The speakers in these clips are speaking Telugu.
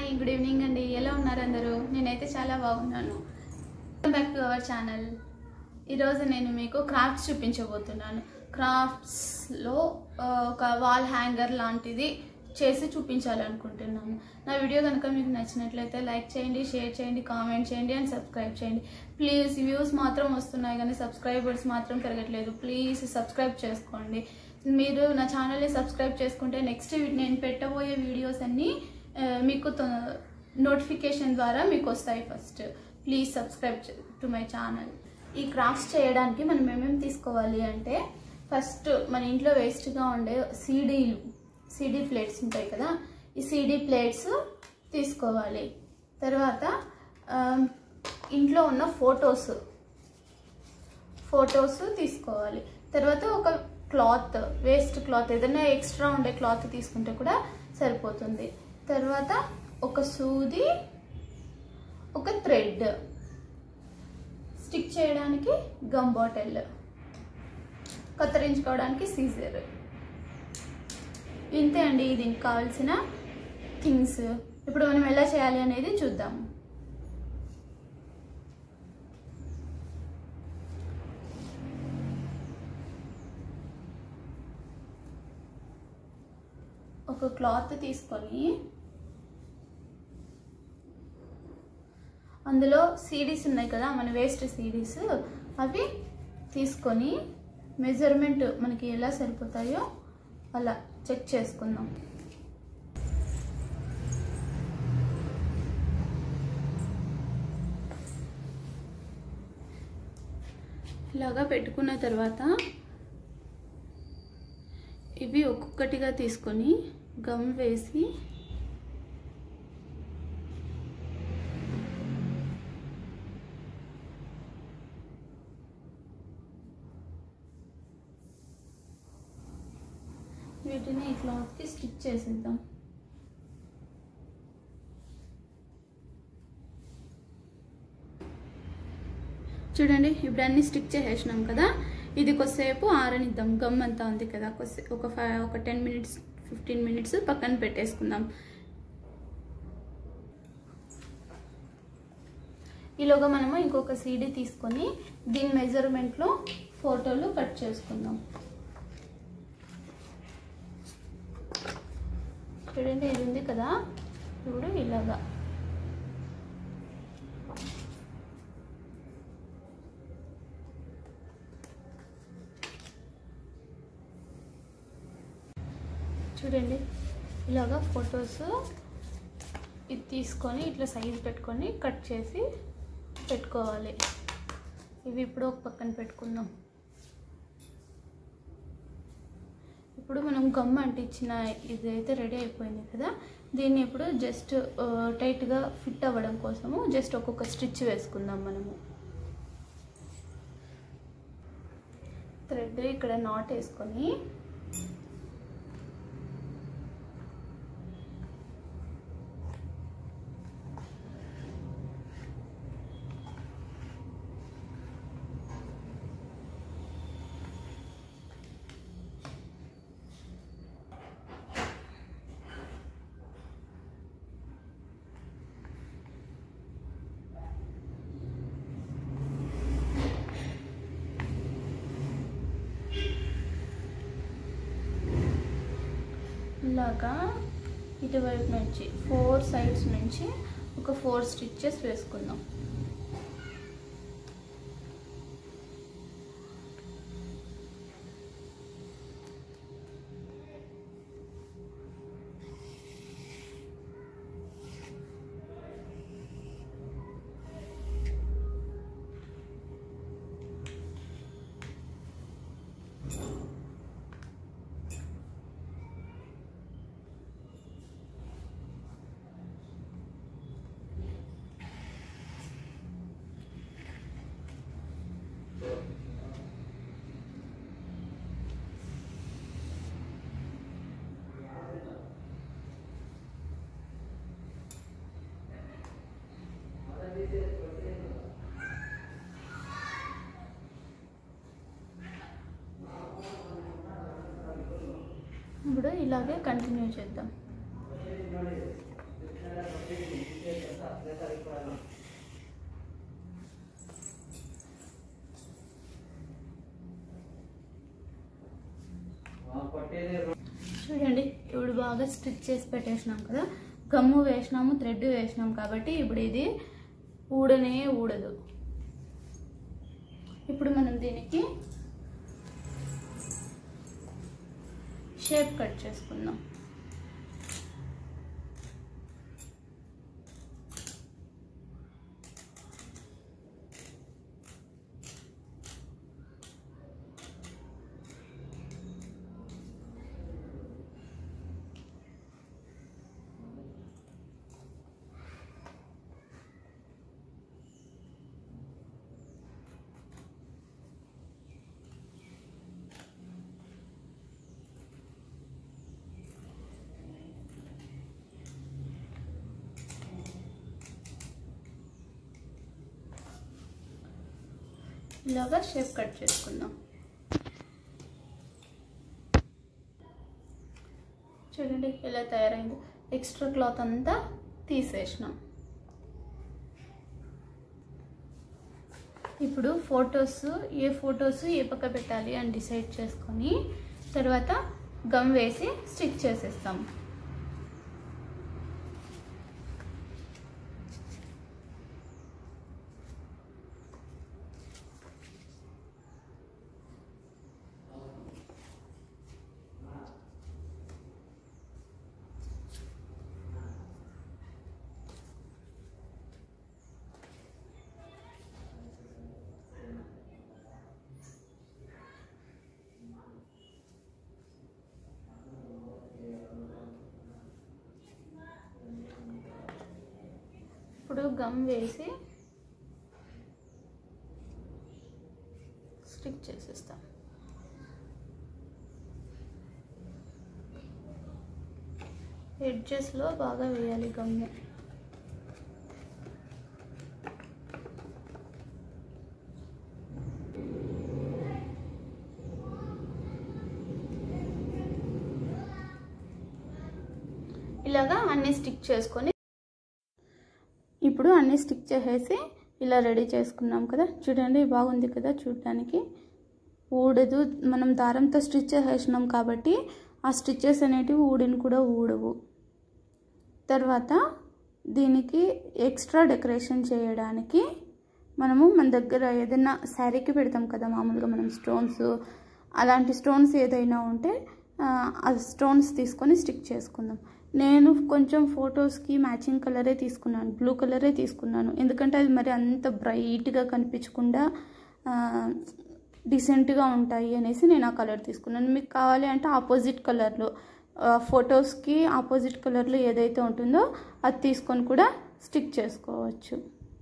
హాయ్ గుడ్ ఈవినింగ్ అండి ఎలా ఉన్నారు అందరూ నేనైతే చాలా బాగున్నాను welcome back to our channel ఈరోజు నేను మీకు క్రాఫ్ట్స్ చూపించబోతున్నాను క్రాఫ్ట్స్లో ఆ, ఒక వాల్ హ్యాంగర్ లాంటిది చేసి చూపించాలనుకుంటున్నాను నా వీడియో కనుక మీకు నచ్చినట్లయితే లైక్ చేయండి షేర్ చేయండి కామెంట్ చేయండి అండ్ సబ్స్క్రైబ్ చేయండి ప్లీజ్ వ్యూస్ మాత్రం వస్తున్నాయి కానీ సబ్స్క్రైబర్స్ మాత్రం పెరగట్లేదు ప్లీజ్ సబ్స్క్రైబ్ చేసుకోండి మీరు నా ఛానల్ని సబ్స్క్రైబ్ చేసుకుంటే నెక్స్ట్ నేను పెట్టబోయే వీడియోస్ అన్నీ ఆ, మీకు నోటిఫికేషన్ ద్వారా మీకు వస్తాయి first please subscribe to my channel ఈ క్రాఫ్ట్స్ చేయడానికి మనం ఏమేమి తీసుకోవాలి అంటే ఫస్ట్ మన ఇంట్లో వేస్ట్గా ఉండే సీడీలు సీడీ ప్లేట్స్ ఉంటాయి కదా ఈ సీడీ ప్లేట్స్ తీసుకోవాలి తర్వాత ఆ, ఇంట్లో ఉన్న ఫొటోస్ ఫొటోస్ తీసుకోవాలి తర్వాత ఒక క్లాత్ వేస్ట్ క్లాత్ ఏదైనా ఎక్స్ట్రా ఉండే క్లాత్ తీసుకుంటే కూడా సరిపోతుంది తర్వాత ఒక సూది ఒక థ్రెడ్ స్టిక్ చేయడానికి గమ్ బాటిల్ కత్తిరించుకోవడానికి సీజర్ ఇంతే అండి దీనికి కావాల్సిన థింగ్స్ ఇప్పుడు మనం ఎలా చేయాలి అనేది చూద్దాం ఒక క్లాత్ తీసుకొని అందులో సీడీస్ ఉన్నాయి కదా మన వేస్ట్ సీడీస్ అవి తీసుకొని మెజర్మెంట్ మనకి ఎలా సరిపోతాయో అలా చెక్ చేసుకుందాం ఇలాగా పెట్టుకున్న తర్వాత ఇవి ఒక్కొక్కటిగా తీసుకొని గమ్ వేసి వీటిని ఈ క్లాత్కి స్టిచ్ చేసేద్దాం చూడండి ఇప్పుడు అన్ని స్టిక్ చేసేసినాం కదా ఇది కొద్దిసేపు ఆరనిద్దాం గమ్ అంతా ఉంది కదా కొద్ది ఒక ఫైవ్ ఒక టెన్ మినిట్స్ ఫిఫ్టీన్ మినిట్స్ పక్కన పెట్టేసుకుందాం ఈలోగా మనము ఇంకొక సీడీ తీసుకొని దీని మెజర్మెంట్లో ఫోటోలు కట్ చేసుకుందాం చూడండి ఇది ఉంది కదా ఇప్పుడు ఇలాగా చూడండి ఇలాగా ఫొటోస్ ఇది తీసుకొని ఇట్లా సైజ్ పెట్టుకొని కట్ చేసి పెట్టుకోవాలి ఇవి ఇప్పుడు ఒక పక్కన పెట్టుకుందాం ఇప్పుడు మనం గమ్ అంటించిన ఇది అయితే రెడీ అయిపోయింది కదా దీన్ని ఇప్పుడు జస్ట్ టైట్గా ఫిట్ అవ్వడం కోసము జస్ట్ ఒక్కొక్క స్టిచ్ వేసుకుందాం మనము థ్రెడ్ ఇక్కడ నాట్ వేసుకొని ఇలాగా ఇటువైపు నుంచి ఫోర్ సైడ్స్ నుంచి ఒక ఫోర్ స్టిచ్చెస్ వేసుకుందాం ఇప్పుడు ఇలాగే కంటిన్యూ చేద్దాం చూడండి ఇప్పుడు బాగా స్టిచ్ చేసి పెట్టేసినాం కదా గమ్ము వేసినాము థ్రెడ్ వేసినాం కాబట్టి ఇప్పుడు ఇది ఊడనే ఊడదు ఇప్పుడు మనం దీనికి షేప్ కట్ చేసుకుందాం ఇలాగా షేప్ కట్ చేసుకుందాం చూడండి ఎలా తయారైంది ఎక్స్ట్రా క్లాత్ అంతా తీసేసినాం ఇప్పుడు ఫొటోస్ ఏ ఫొటోస్ ఏ పక్క పెట్టాలి అని డిసైడ్ చేసుకొని తర్వాత గమ్ వేసి స్టిచ్ చేసేస్తాం ఇప్పుడు గమ్ వేసి స్టిక్ చేసేస్తాం ఎడ్జెస్లో బాగా వేయాలి గమ్ము ఇలాగా అన్ని స్టిక్ చేసుకొని ఇప్పుడు అన్ని స్టిక్ చేసేసి ఇలా రెడీ చేసుకున్నాం కదా చూడండి బాగుంది కదా చూడడానికి ఊడదు మనం దారంతో స్టిచ్ చేసేసినాం కాబట్టి ఆ స్టిచ్చెస్ అనేటివి ఊడిని కూడా ఊడవు తర్వాత దీనికి ఎక్స్ట్రా డెకరేషన్ చేయడానికి మనము మన దగ్గర ఏదైనా శారీకి పెడతాం కదా మామూలుగా మనం స్టోన్స్ అలాంటి స్టోన్స్ ఏదైనా ఉంటే ఆ స్టోన్స్ తీసుకొని స్టిక్ చేసుకుందాం నేను కొంచెం ఫొటోస్కి మ్యాచింగ్ కలరే తీసుకున్నాను బ్లూ కలరే తీసుకున్నాను ఎందుకంటే అది మరి అంత బ్రైట్గా కనిపించకుండా డీసెంట్గా ఉంటాయి అనేసి నేను ఆ కలర్ తీసుకున్నాను మీకు కావాలి అంటే ఆపోజిట్ కలర్లో ఫొటోస్కి ఆపోజిట్ కలర్లో ఏదైతే ఉంటుందో అది తీసుకొని కూడా స్టిక్ చేసుకోవచ్చు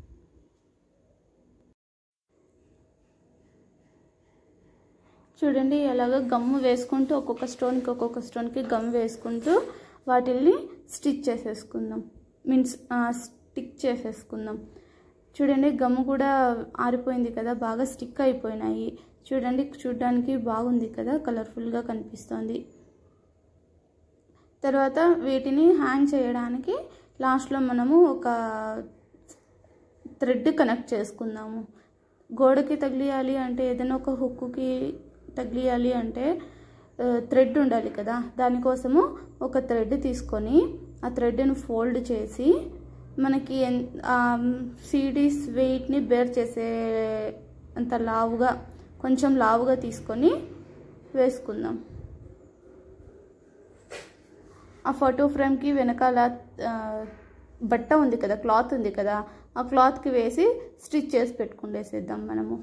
చూడండి అలాగ గమ్ము వేసుకుంటూ ఒక్కొక్క స్టోన్కి ఒక్కొక్క స్టోన్కి గమ్ వేసుకుంటూ వాటిల్ని స్టిచ్ చేసేసుకుందాం మీన్స్ స్టిక్ చేసేసుకుందాం చూడండి గమ్ము కూడా ఆరిపోయింది కదా బాగా స్టిక్ అయిపోయినాయి చూడండి చూడడానికి బాగుంది కదా కలర్ఫుల్గా కనిపిస్తుంది తర్వాత వీటిని హ్యాంగ్ చేయడానికి లాస్ట్లో మనము ఒక థ్రెడ్ కనెక్ట్ చేసుకుందాము గోడకి తగిలియాలి అంటే ఏదైనా ఒక హుక్కుకి తగిలియాలి అంటే థ్రెడ్ ఉండాలి కదా దానికోసము ఒక థ్రెడ్ తీసుకొని ఆ థ్రెడ్ని ఫోల్డ్ చేసి మనకి సీడీస్ వెయిట్ని బేర్ చేసే అంత లావుగా కొంచెం లావుగా తీసుకొని వేసుకుందాం ఆ ఫోటో ఫ్రేమ్కి వెనకాల బట్ట ఉంది కదా క్లాత్ ఉంది కదా ఆ క్లాత్కి వేసి స్టిచ్ చేసి పెట్టుకుండేసేద్దాం మనము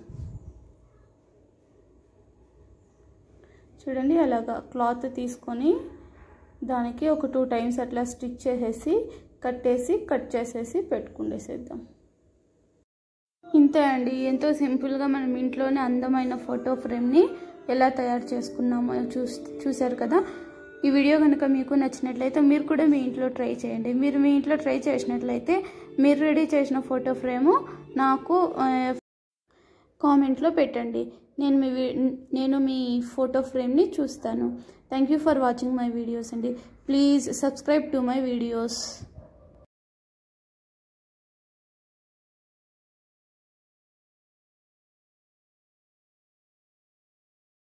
చూడండి అలాగా క్లాత్ తీసుకొని దానికి ఒక టూ టైమ్స్ అట్లా స్టిచ్ చేసేసి కట్టేసి కట్ చేసేసి పెట్టుకుండేసేద్దాం ఇంతే అండి ఎంతో సింపుల్గా మనం ఇంట్లోనే అందమైన ఫోటో ఫ్రేమ్ని ఎలా తయారు చేసుకున్నామో చూ చూసారు కదా ఈ వీడియో కనుక మీకు నచ్చినట్లయితే మీరు కూడా మీ ఇంట్లో ట్రై చేయండి మీరు మీ ఇంట్లో ట్రై చేసినట్లయితే మీరు రెడీ చేసిన ఫోటో ఫ్రేము నాకు కామెంట్లో పెట్టండి నేను మీ నేను మీ ఫోటో ఫ్రేమ్ని చూస్తాను thank you for watching my videos అండి please subscribe to my videos